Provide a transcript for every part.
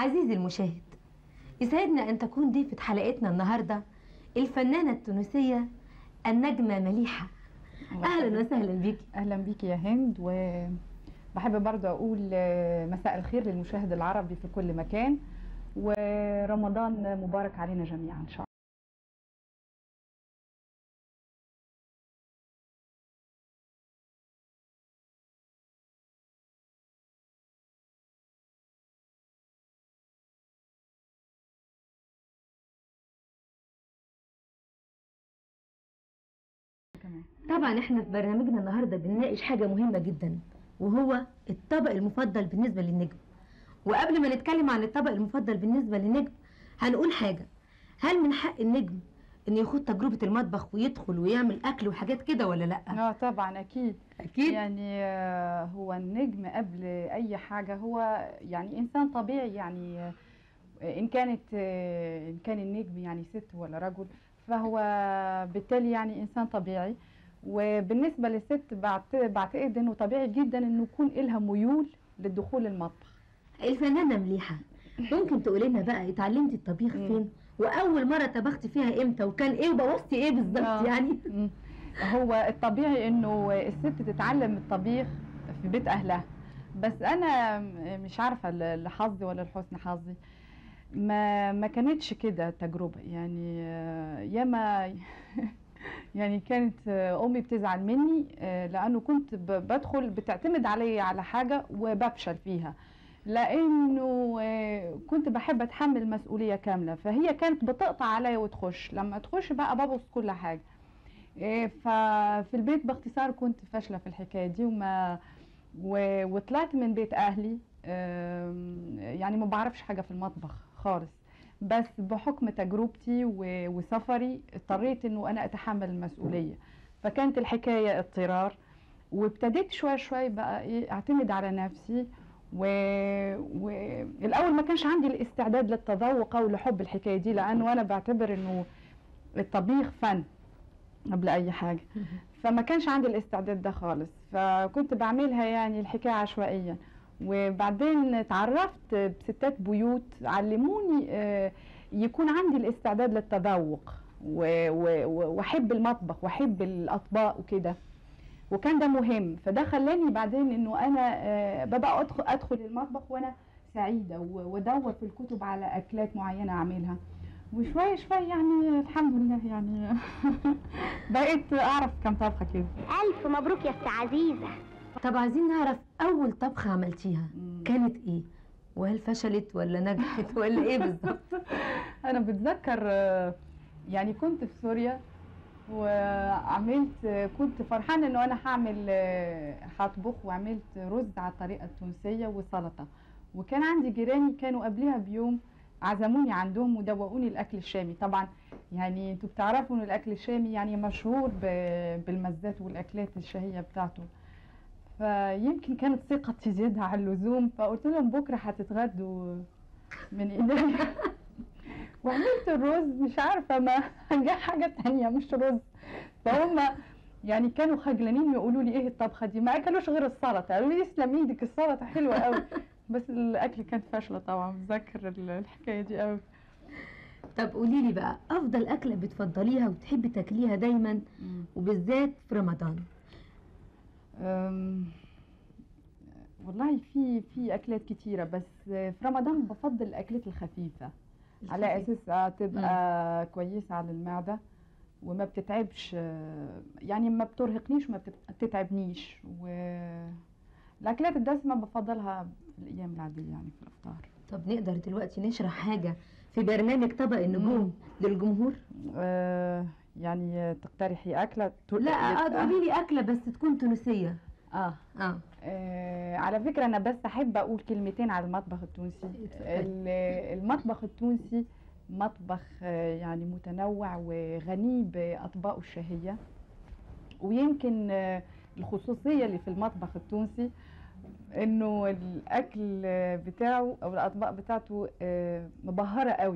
عزيزي المشاهد يسعدنا أن تكون ضيفة حلقتنا النهاردة الفنانة التونسية النجمة مليحة أهلا وسهلا بيكي اهلا بيكي يا هند وبحب برضو اقول آه، مساء الخير للمشاهد العربي في كل مكان ورمضان مبارك علينا جميعا ان شاء الله كمان طبعا احنا في برنامجنا النهارده بنناقش حاجة مهمة جدا وهو الطبق المفضل بالنسبة للنجم وقبل ما نتكلم عن الطبق المفضل بالنسبة للنجم هنقول حاجة هل من حق النجم انه يخوض تجربة المطبخ ويدخل ويعمل اكل وحاجات كده ولا لا اه طبعا اكيد اكيد يعني آه، هو النجم قبل اي حاجه هو يعني انسان طبيعي يعني آه، ان كانت آه، ان كان النجم يعني ست ولا رجل فهو بالتالي يعني انسان طبيعي وبالنسبه للست بعت- بعتقد انه طبيعي جدا انه يكون لها ميول للدخول المطبخ الفنانة مليحة ممكن تقولي لنا بقى اتعلمتي الطبيخ مم. فين واول مرة طبختي فيها امتى وكان ايه وبوظتي ايه بالظبط آه. يعني مم. هو الطبيعي انه الست تتعلم الطبيخ في بيت اهلها بس انا مش عارفه ل- لحظي ولا لحسن حظي ما ما كانتش كده تجربه يعني آه، ياما يعني كانت آه، امي بتزعل مني آه، لانه كنت ب- بدخل بتعتمد عليا على حاجه وبفشل فيها لانه آه، كنت بحب اتحمل مسؤوليه كامله فهي كانت بتقطع عليا وتخش لما تخش بقى ببص كل حاجه إيه، ففي البيت باختصار كنت فاشله في الحكايه دي وما و- وطلعت من بيت اهلي أم، يعني ما بعرفش حاجه في المطبخ خالص بس بحكم تجربتي و- وسفري اضطريت انه انا اتحمل المسؤوليه فكانت الحكايه اضطرار وابتديت شوي شوي بقى ايه اعتمد على نفسي والاول ما كانش عندي الاستعداد للتذوق او لحب الحكايه دي لانه انا بعتبر انه الطبيخ فن قبل اي حاجه فما كانش عندي الاستعداد ده خالص فكنت بعملها يعني الحكايه عشوائيا وبعدين اتعرفت بستات بيوت علموني آه، يكون عندي الاستعداد للتذوق و- و- و- واحب المطبخ واحب الاطباق وكده وكان ده مهم فده خلاني بعدين انه انا آه، ببقى ادخل ادخل المطبخ وانا سعيده و- وادور في الكتب على اكلات معينه اعملها وشويه شويه يعني الحمد لله يعني بقيت اعرف كم طبخه كده ألف مبروك يا أخت عزيزة طب عايزين نعرف اول طبخة عملتيها مم. كانت ايه وهل فشلت ولا نجحت ولا ايه بالظبط انا بتذكر آه، يعني كنت في سوريا وعملت آه، كنت فرحانه انه انا هعمل آه، هطبخ وعملت رز على الطريقه التونسيه وسلطه وكان عندي جيراني كانوا قبلها بيوم عزموني عندهم ودوقوني الاكل الشامي طبعا يعني انتوا بتعرفوا ان الاكل الشامي يعني مشهور ب- بالمزات والاكلات الشهيه بتاعته فيمكن كانت ثقتي زيادة على اللزوم فقلت لهم بكره هتتغدوا من ايديا وعملت الرز مش عارفه ما جه حاجه تانية مش رز فهم يعني كانوا خجلانين يقولوا لي ايه الطبخه دي ما اكلوش غير السلطه قالوا لي تسلم ايدك السلطه حلوه قوي بس الاكل كانت فاشله طبعا بتذكر ال- الحكايه دي قوي طب قولي لي بقى افضل اكلة بتفضليها وتحبي تاكليها دايما وبالذات في رمضان أم، والله في في اكلات كتيره بس في رمضان بفضل الاكلات الخفيفه على اساسها تبقى كويسه على المعده وما بتتعبش آه، يعني ما بترهقنيش وما بتت- بتتعبنيش والاكلات الدسمه بفضلها في الايام العاديه يعني في الافطار طب نقدر دلوقتي نشرح حاجة في برنامج طبق النجوم للجمهور آه، يعني تقترحي اكله تقول- لا آه، قولي لي اكلة بس تكون تونسية اه اه آه، على فكرة أنا بس أحب أقول كلمتين على المطبخ التونسي اتفضلي. ال- المطبخ التونسي مطبخ آه، يعني متنوع وغني بأطباقه الشهية ويمكن آه، الخصوصية اللي في المطبخ التونسي إنه الأكل آه، بتاعه أو الأطباق بتاعته آه، مبهرة قوي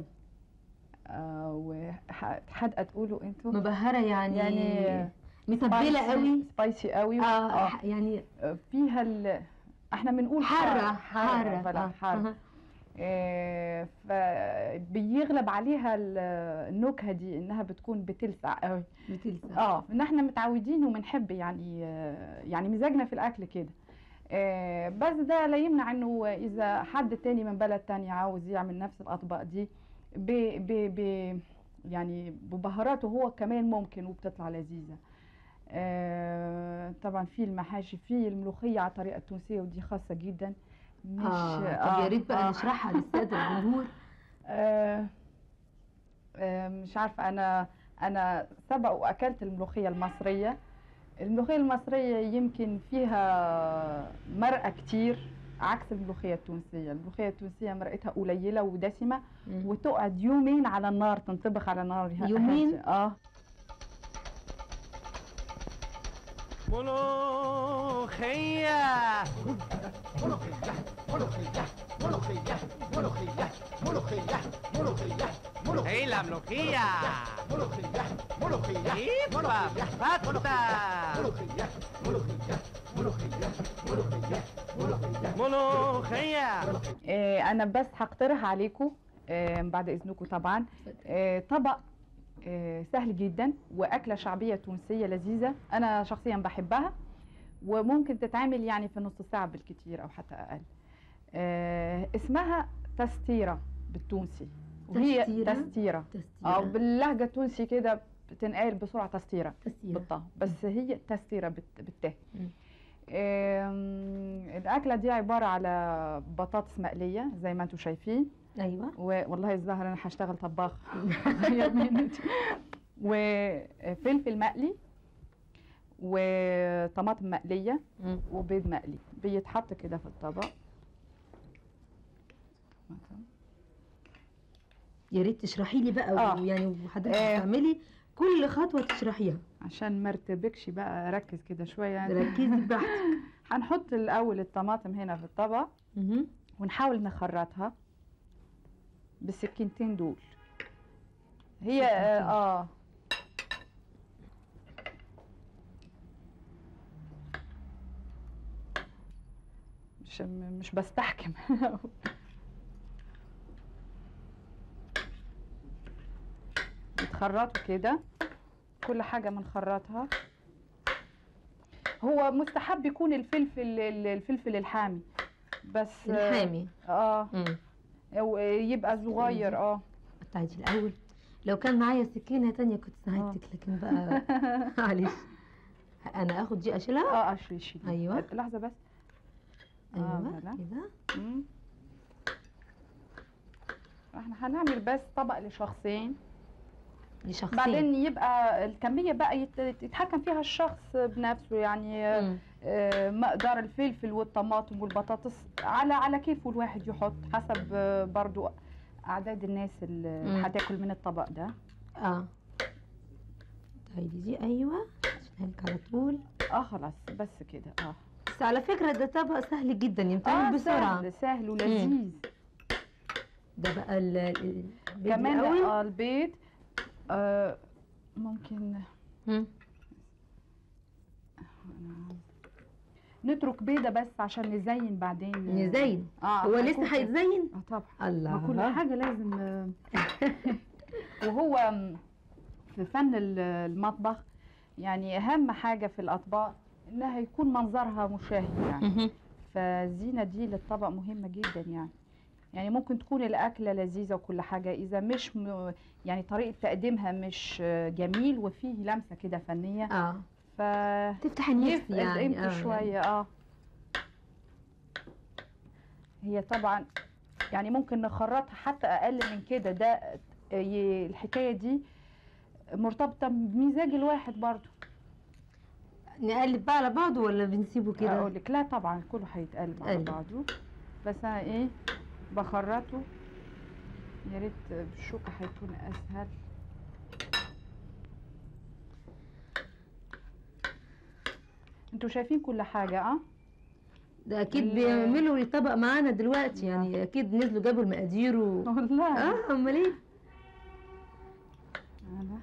وحد تقولوا انتوا مبهرة يعني يعني متبلة قوي سبايسي قوي اه يعني فيها ال... احنا بنقول حارة حارة حارة بلا آه، حارة آه. آه، فبيغلب عليها ال- النكهه دي انها بتكون بتلسع قوي بتلسع اه ان احنا متعودين وبنحب يعني آه، يعني مزاجنا في الاكل كده آه، بس ده لا يمنع انه اذا حد تاني من بلد تاني عاوز يعمل نفس الاطباق دي ب ب ب يعني ببهاراته هو كمان ممكن وبتطلع لذيذه آه، طبعا في المحاشي في الملوخيه على الطريقه التونسيه ودي خاصه جدا مش اه طب يا ريت بقى آه. نشرحها للساده الجمهور آه، آه، مش عارفة أنا أنا سبق وأكلت الملوخية المصرية الملوخية المصرية يمكن فيها مرقة كتير عكس الملوخية التونسية الملوخية التونسية مرقتها قليلة ودسمة مم. وتقعد يومين على النار تنطبخ على نار ه- يومين؟ هادية. اه ملوخية ¡Hey, la mlojilla! ¡Ipa, pasta! ملوخية آه، انا بس هقترح عليكم آه، بعد اذنكم طبعا آه، طبق آه، سهل جدا واكله شعبيه تونسيه لذيذه انا شخصيا بحبها وممكن تتعمل يعني في نص ساعه بالكتير او حتى اقل آه، اسمها تستيره بالتونسي وهي تستيرة؟ تستيره تستيرة او باللهجه التونسي كده بتنقال بسرعه تستيره تستيرة بالطه بس هي تستيره بالت- بالته مم. آم، الأكلة دي عبارة على بطاطس مقلية زي ما انتم شايفين ايوه والله الظاهر أنا هشتغل طباخ غير مهنتي. وفلفل مقلي وطماطم مقلية مم. وبيض مقلي بيتحط كده في الطبق يا ريت تشرحي لي بقى آه. ويعني وحضرتك آه. تعملي كل خطوه تشرحيها عشان ما ارتبكش بقى ركز كده شوية ركزي براحتك هنحط الأول الطماطم هنا في الطبق مهم. ونحاول نخرطها بالسكينتين دول هي اه, سكينتين. آه مش مش بستحكم بتخرطوا كده كل حاجة بنخرطها هو مستحب يكون الفلفل الفلفل الحامي بس الحامي اه مم. أو يبقى صغير اه قطعتي الاول لو كان معايا سكينه تانية كنت ساعدتك لكن بقى معلش انا اخد دي اشيلها اه اشيل شيل أيوة. لحظه بس ايوه آه، لا. كده مم. احنا هنعمل بس طبق لشخصين دي شخصين بعدين يبقى الكميه بقى يت- يتحكم فيها الشخص بنفسه يعني مم. آه، مقدار الفلفل والطماطم والبطاطس على على كيفه الواحد يحط حسب آه، برضو اعداد الناس اللي مم. هتاكل من الطبق ده اه تعيدي دي ايوه شيلها لك على طول اه خلاص بس كده اه بس على فكره ده طبق سهل جدا ينتهي اه بسرعه سهل سهل ولذيذ ده بقى ال- ال- البيض كمان الأول. اه البيض آه ممكن مم. نترك بيضة بس عشان نزين بعدين نزين اه هو هيكون لسه في- هيتزين اه طبعا الله ما كل حاجة لازم آه، وهو م- في فن ال- المطبخ يعني أهم حاجة في الأطباق إنها يكون منظرها مشاهي يعني مهم. فالزينة دي للطبق مهمة جدا يعني يعني ممكن تكون الأكلة لذيذة وكل حاجة إذا مش م... يعني طريقة تقديمها مش آه، جميل وفيه لمسة كده فنية اه ف تفتح النفس يفقد يعني قيمته آه. شوية اه هي طبعا يعني ممكن نخرطها حتى أقل من كده ده آه، ي- الحكاية دي مرتبطة بمزاج الواحد برضو نقلب بقى على بعضه ولا بنسيبه كده اقول لك لا طبعا كله هيتقلب على قلب. بعضه بس انا ايه بخرطه يا ريت بالشوكه هيكون اسهل انتوا شايفين كل حاجه اه ده اكيد ال- بيعملوا الطبق معانا دلوقتي يعني اكيد نزلوا جابوا المقادير و... والله اه امال ايه أنا.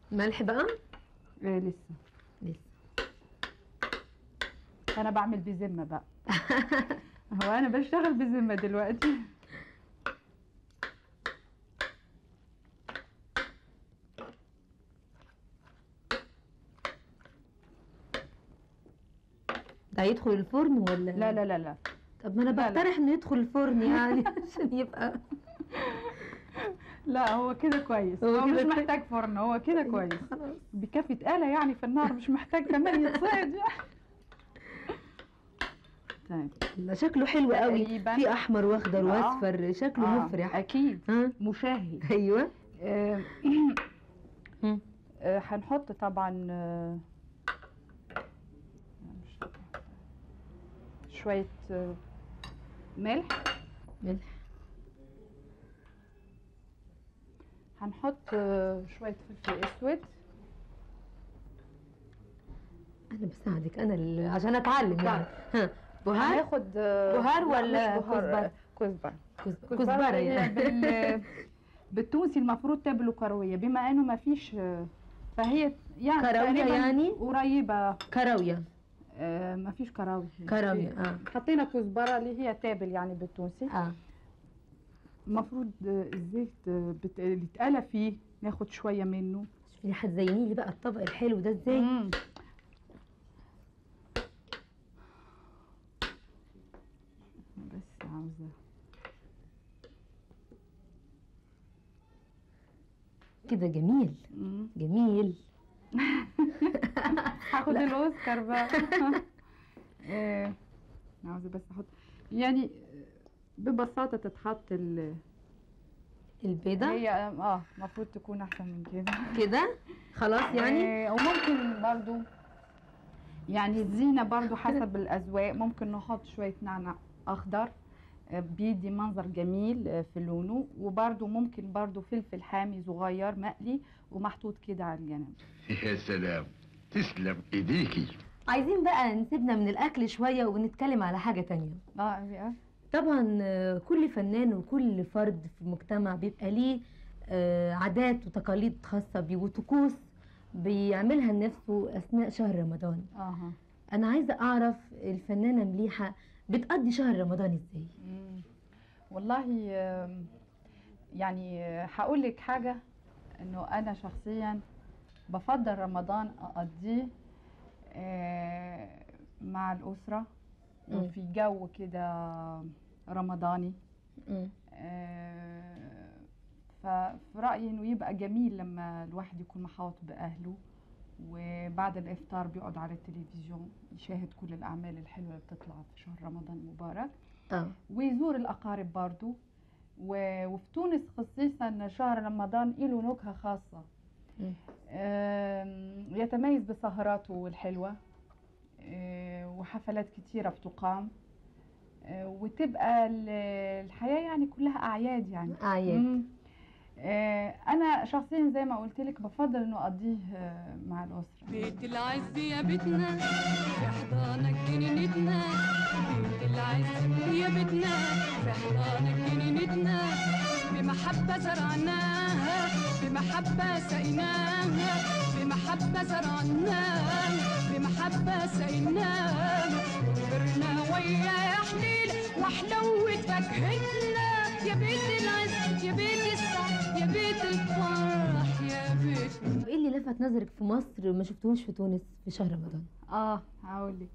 ملح بقى إيه لسه لسه انا بعمل بذمه بقى هو انا بشتغل بذمه دلوقتي ده هيدخل الفرن ولا لا لا لا لا طب ما انا لا، لا. بقترح انه يدخل الفرن يعني عشان يبقى لا هو كده كويس هو هو, مش كده كويس. محتاج فرن هو كده كويس خلاص بكافة آلة يعني في النار مش محتاج كمان يتصعد يعني طيب لا، شكله حلو قوي تقريباً. في احمر واخضر آه. واصفر شكله آه، مفرح أكيد ها مشاهي ايوه آه، مم. آه، هنحط طبعا آه، مش فاكرة. شوية آه، ملح ملح هنحط آه، شوية فلفل أسود انا بساعدك انا اللي عشان اتعلم يعني ها بهار هناخد آه، بهار لا، ولا مش بهار، كزبرة؟ آه، كزبرة كزبرة كزبرة كزبرة هي يعني بال... بالتونسي المفروض تبلو كروية بما انه ما فيش فهي يعني كراوية تقريباً يعني؟ قريبة كراوية آه ما فيش كراوي كراوية اه حطينا كزبرة اللي هي تابل يعني بالتونسي اه المفروض آه، الزيت آه، بت... اللي اتقلى فيه ناخد شوية منه شوفي هتزيني لي بقى الطبق الحلو ده ازاي مم. بس عاوزة كده جميل مم. جميل هاخد الاوسكار بقى آه، عاوزه بس احط يعني آه، ببساطه تتحط ال البيضة هي اه المفروض تكون احسن من كده كده خلاص يعني آه، وممكن برضو يعني الزينه برضو حسب الاذواق ممكن نحط شويه نعناع اخضر آه، بيدي منظر جميل آه، في لونه وبرضو ممكن برضو فلفل حامي صغير مقلي ومحطوط كده على الجنب يا سلام تسلم ايديكي عايزين بقى نسيبنا من الاكل شوية ونتكلم على حاجة تانية اه آه. طبعا آه، كل فنان وكل فرد في المجتمع بيبقى ليه آه، عادات وتقاليد خاصة بيه وطقوس بيعملها لنفسه أثناء شهر رمضان اها أنا عايزة أعرف الفنانة مليحة بتقضي شهر رمضان إزاي مم. والله آم، يعني هقول لك حاجة انه انا شخصيا بفضل رمضان اقضيه آه، مع الأسرة مم. وفي جو كده رمضاني مم. آه، ففي رأيي انه يبقى جميل لما الواحد يكون محاوط بأهله وبعد الإفطار بيقعد على التلفزيون يشاهد كل الأعمال الحلوة اللي بتطلع في شهر رمضان المبارك اه ويزور الأقارب برضو و- وفي تونس خصيصا شهر رمضان له نكهة خاصة مم. آم، يتميز بسهراته الحلوة آه، وحفلات كتيرة بتقام آه، وتبقى ال- الحياة يعني كلها أعياد يعني أعياد مم. آه، أنا شخصيا زي ما قلت لك بفضل إنه أقضيه آه، مع الأسرة بيت العز يا بيتنا في حضانك جنينتنا بيت العز يا بيتنا في حضانك جنينتنا بمحبة زرعناها بمحبة سقيناها بمحبة زرعناها بمحبة سقيناها كبرنا ويا حليل وحلوة فاكهتنا يا بيت العز يا بيت السعد يا بيت الفرح يا بيت طب إيه اللي لفت نظرك في مصر ما شفتوش في تونس في شهر رمضان اه هقول لك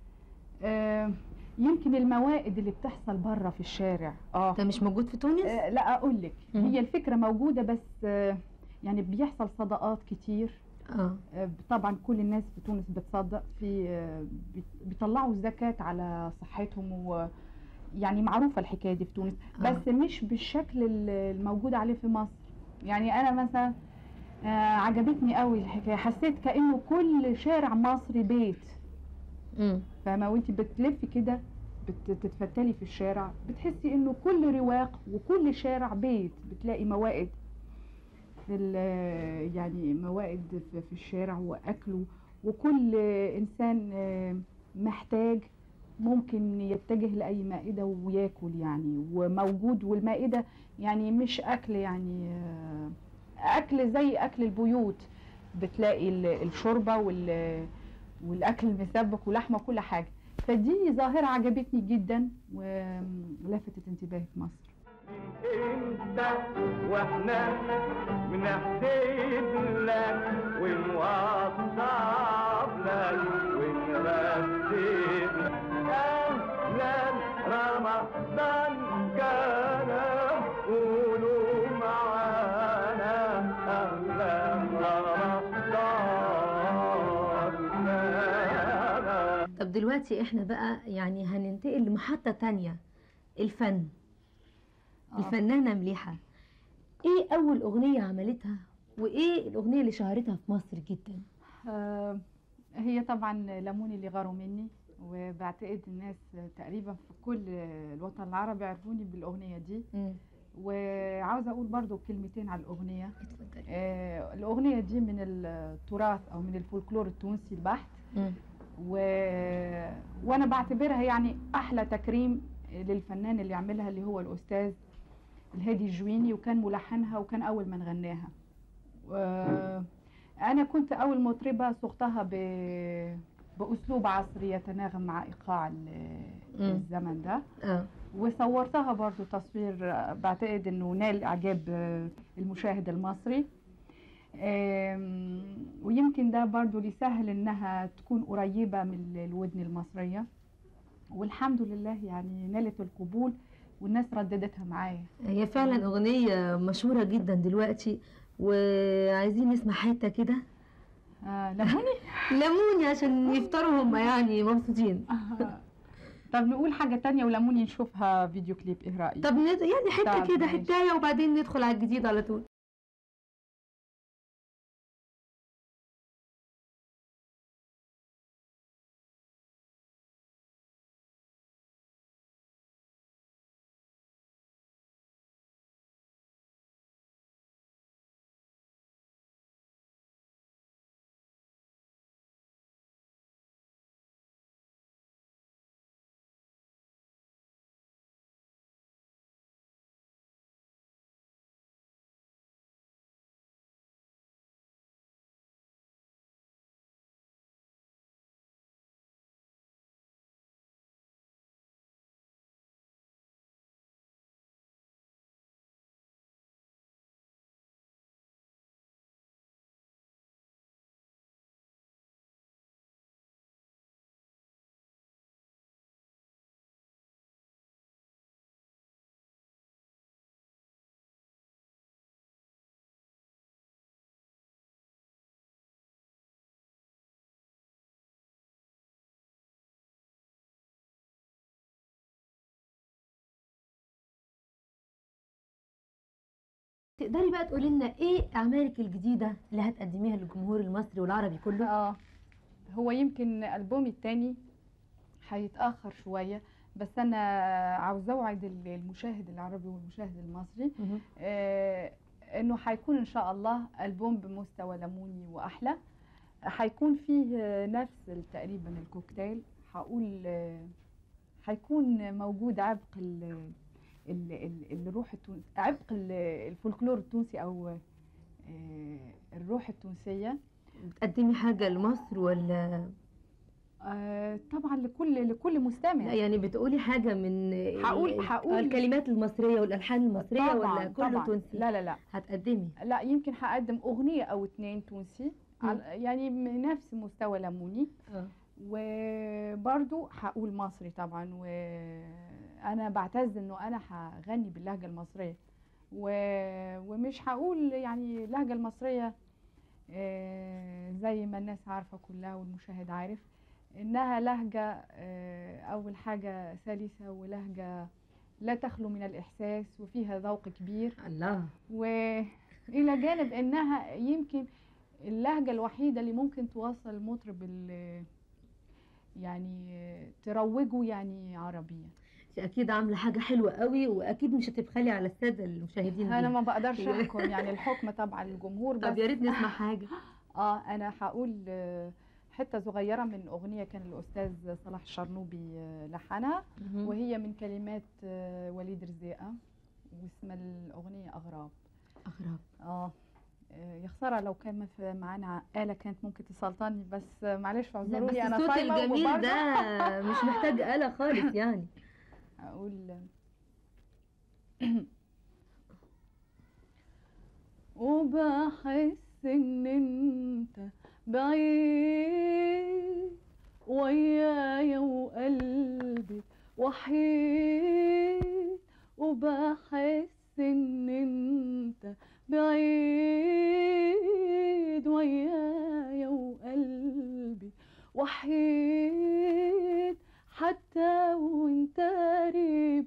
آه يمكن الموائد اللي بتحصل بره في الشارع اه ده مش موجود في تونس آه، لا اقول لك مم. هي الفكره موجوده بس آه، يعني بيحصل صدقات كتير اه آه، طبعا كل الناس في تونس بتصدق في آه، بيط- بيطلعوا الزكاه على صحتهم و يعني معروفه الحكايه دي في تونس آه. بس مش بالشكل ال- الموجود عليه في مصر يعني انا مثلا آه، عجبتني قوي الحكايه حسيت كانه كل شارع مصري بيت مم. فاهمه وانت بتلفي كده بتتفتلي في الشارع بتحسي انه كل رواق وكل شارع بيت بتلاقي موائد في ال- يعني موائد في في الشارع واكله وكل انسان آه، محتاج ممكن يتجه لاي مائده وياكل يعني وموجود والمائده يعني مش اكل يعني آه، اكل زي اكل البيوت بتلاقي ال- الشوربه وال والاكل المسبك ولحمه كل حاجه فدي ظاهره عجبتني جدا ولفتت انتباهي في مصر انت واحنا بنحسب لك ونوصف لك ونرتب اهلا رمضان كان قولوا معانا اهلا رمضان كان طب دلوقتي احنا بقى يعني هننتقل لمحطة تانية الفن آه. الفنانة مليحة ايه اول اغنية عملتها وايه الاغنية اللي شهرتها في مصر جدا آه، هي طبعا لموني اللي غاروا مني وبعتقد الناس تقريبا في كل الوطن العربي عرفوني بالاغنيه دي وعاوزه اقول برضو كلمتين على الاغنيه اتفضلي آه، الاغنيه دي من التراث او من الفولكلور التونسي البحت مم. و... وانا بعتبرها يعني احلى تكريم للفنان اللي عملها اللي هو الاستاذ الهادي الجويني وكان ملحنها وكان اول من غناها و... انا كنت اول مطربه صغتها ب... باسلوب عصري يتناغم مع ايقاع ال- مم. الزمن ده اه وصورتها برضو تصوير آه، بعتقد انه نال اعجاب آه، المشاهد المصري آم، ويمكن ده برضو اللي سهل انها تكون قريبة من الودن المصرية والحمد لله يعني نالت القبول والناس رددتها معايا هي فعلا اغنية مشهورة جدا دلوقتي وعايزين نسمع حتة كده آه لموني لموني عشان يفطروا هم يعني مبسوطين طب نقول حاجة تانية ولموني نشوفها فيديو كليب ايه رأيك طب ند- يعني حتة طب كده ماشي. حتاية وبعدين ندخل على الجديد على طول تقدري بقى تقولي لنا ايه اعمالك الجديدة اللي هتقدميها للجمهور المصري والعربي كله اه هو يمكن ألبومي التاني هيتأخر شوية بس أنا عاوزة أوعد المشاهد العربي والمشاهد المصري مهم. آه إنه هيكون إن شاء الله ألبوم بمستوى لموني وأحلى هيكون فيه آه، نفس تقريبا الكوكتيل هقول آه، هيكون موجود عبق ال ال- ال- الروح التونسي عبق ال- الفولكلور التونسي أو آه، الروح التونسية بتقدمي حاجة لمصر ولا آه، طبعا لكل لكل مستمع لا يعني بتقولي حاجة من هقول- ال- هقول- الكلمات المصرية والألحان المصرية طبعا ولا كله طبعا تونسي لا لا لا هتقدمي لا يمكن هقدم اغنيه او اتنين تونسي على- يعني من نفس مستوى لموني اه وبرضو هقول مصري طبعا وانا بعتز انه انا هغني باللهجه المصريه و... ومش هقول يعني اللهجه المصريه آه، زي ما الناس عارفه كلها والمشاهد عارف انها لهجه آه، اول حاجه سلسه ولهجه لا تخلو من الاحساس وفيها ذوق كبير الله والى جانب انها يمكن اللهجه الوحيده اللي ممكن توصل المطرب ال- يعني تروجه يعني عربيا انت اكيد عامله حاجه حلوه قوي واكيد مش هتبخلي على الساده المشاهدين انا بيها. ما بقدرش احكم يعني الحكم طبعا للجمهور طب بس يا ريت نسمع حاجه اه انا هقول آه، حته صغيره من اغنيه كان الاستاذ صلاح الشرنوبي آه، لحنها مهم. وهي من كلمات آه، وليد رزيقه واسم الاغنيه اغراب اغراب اه آه، يا خساره لو كان ما في معانا آلة كانت ممكن تسلطني بس آه، معلش لا بس اعذروني انا الصوت صايمه الجميل وبرضه ده مش محتاج آلة خالص يعني اقول وبحس ان انت بعيد ويايا وقلبي وحيد وبحس ان انت بعيد ويايا وقلبي وحيد حتى وانت قريب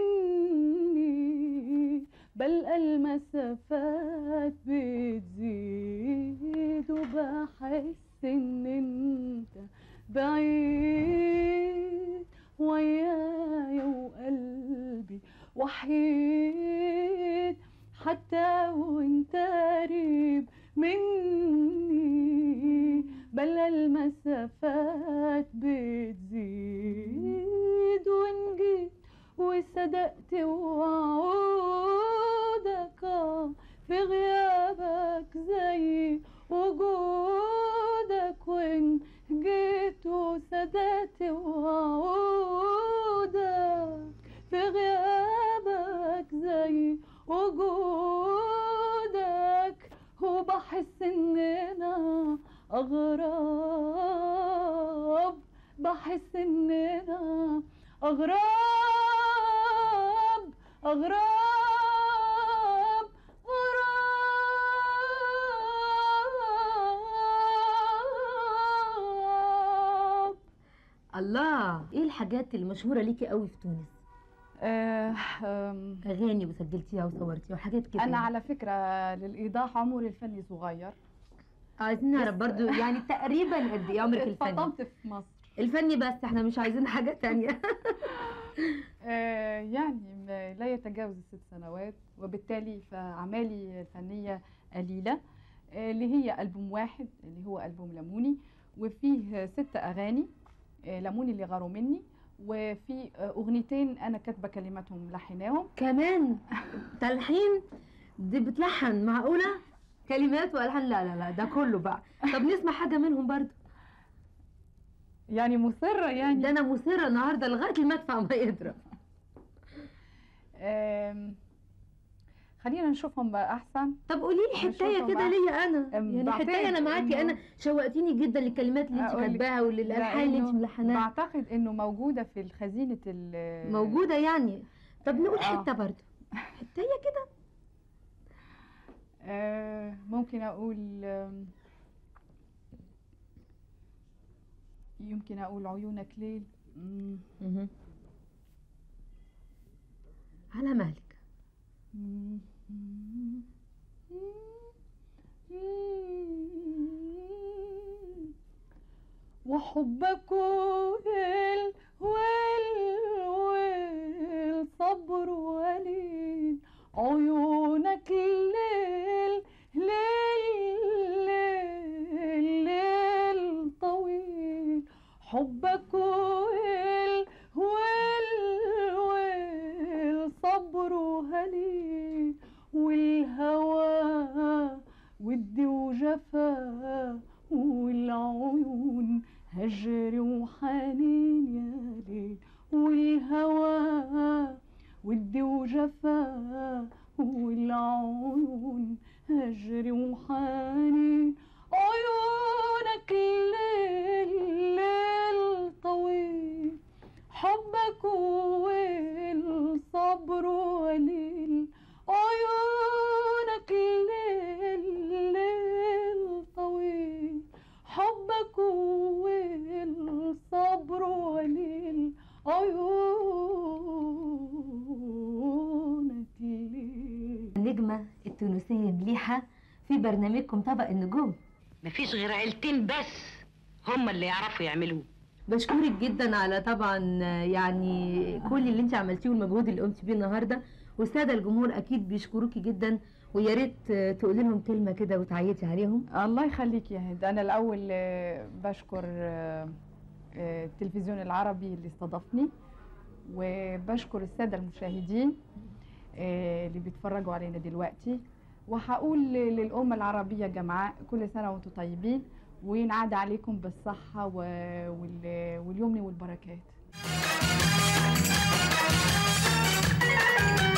مني بلقى المسافات بتزيد وبحس ان انت بعيد ويايا وقلبي وحيد حتى وانت قريب مني بلا المسافات بتزيد وان جيت وصدقت وعودك آه، في غيابك زي وجودك وان جيت وصدقت وعودك في غيابك زي وجودك وبحس اننا اغراب بحس اننا اغراب اغراب غراب الله ايه الحاجات المشهورة ليكي قوي في تونس آه، آم، اغاني وسجلتيها وصورتيها وحاجات كده انا يعني. على فكره للايضاح عمري الفني صغير عايزين نعرف برضو يعني تقريبا قد ايه عمرك الفني اتفضلت في مصر الفني بس احنا مش عايزين حاجة تانية آه، يعني ما- لا يتجاوز الست سنوات وبالتالي فأعمالي الفنية قليلة آه، اللي هي ألبوم واحد اللي هو ألبوم لموني وفيه ست أغاني آه، لموني اللي غاروا مني وفي آه، أغنيتين أنا كاتبة كلماتهم ملحناهم كمان تلحين دي بتلحن معقولة كلمات والحان لا لا لا ده كله بقى طب نسمع حاجة منهم برضو يعني مصرة يعني ده انا مثيرة النهاردة لغاية المدفع ما يضرب آم، خلينا نشوفهم بقى أحسن طب قولي لي حتايه هنشوفهم كده بقى. ليا انا أم، يعني بعتقد حتايه انا معاكي إنه- انا شوقتيني جدا للكلمات اللي انت أقول لك. كاتباها وللالحان اللي انت لأنه ملحناها بعتقد إنه موجودة في الخزينة ال- موجوده يعني طب نقول آه. حته برضو حتايه كده آه، ممكن أقول آم، يمكن أقول عيونك ليل مم، مهم. على مالك مم، مم، مم. وحبك ويل ويل ويل صبر وليل عيونك ليل ليل ليل ليل طويل حبك ويل ويل ويل صبر وهليل والهوى ودي وجفا والعيون هجر وحنين يا ليل والهوى ودي وجفا والعيون هجر وحنين عيونك الليل ليل طويل حبك ويل صبر وليل عيونك الليل ليل طويل حبك ويل صبر وليل عيونك الليل النجمه التونسيه مليحه في برنامجكم طبق النجوم مفيش غير عيلتين بس هم اللي يعرفوا يعملوه بشكرك جدا على طبعا يعني كل اللي انت عملتيه والمجهود اللي قمتي بيه النهارده والساده الجمهور اكيد بيشكروكي جدا ويا ريت تقولي لهم كلمه كده وتعيطي عليهم الله يخليك يا هند انا الاول آه، بشكر آه، آه، التلفزيون العربي اللي استضافني وبشكر الساده المشاهدين آه، اللي بيتفرجوا علينا دلوقتي وهقول للأمة العربية جمعاء كل سنة وانتم طيبين وينعاد عليكم بالصحة و- وال- واليمن والبركات